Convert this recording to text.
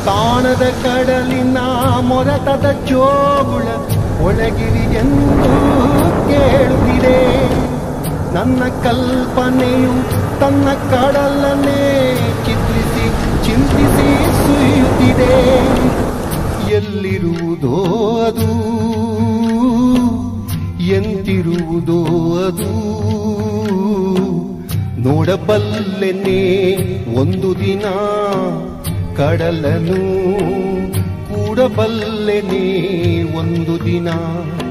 ತಾಣದ ಕಡಲಿನ ಮೊರತದ ಜೋಗುಳ ಒಳಗಿರಿ ಎಂದು ಕೇಳುತ್ತಿದೆ ನನ್ನ ಕಲ್ಪನೆಯು ತನ್ನ ಕಡಲನ್ನೇ ಚಿತ್ರಿಸಿ ಚಿಂತಿಸಿ ಸುರಿಯುತ್ತಿದೆ ಎಲ್ಲಿರುವುದೋ ಅದು ಎಂತಿರುವುದೋ ಅದು ನೋಡಬಲ್ಲೆನೆ ಒಂದು ದಿನ ಕಡಲನು ಕೂಡಬಲ್ಲೆನೆ ಒಂದು ದಿನ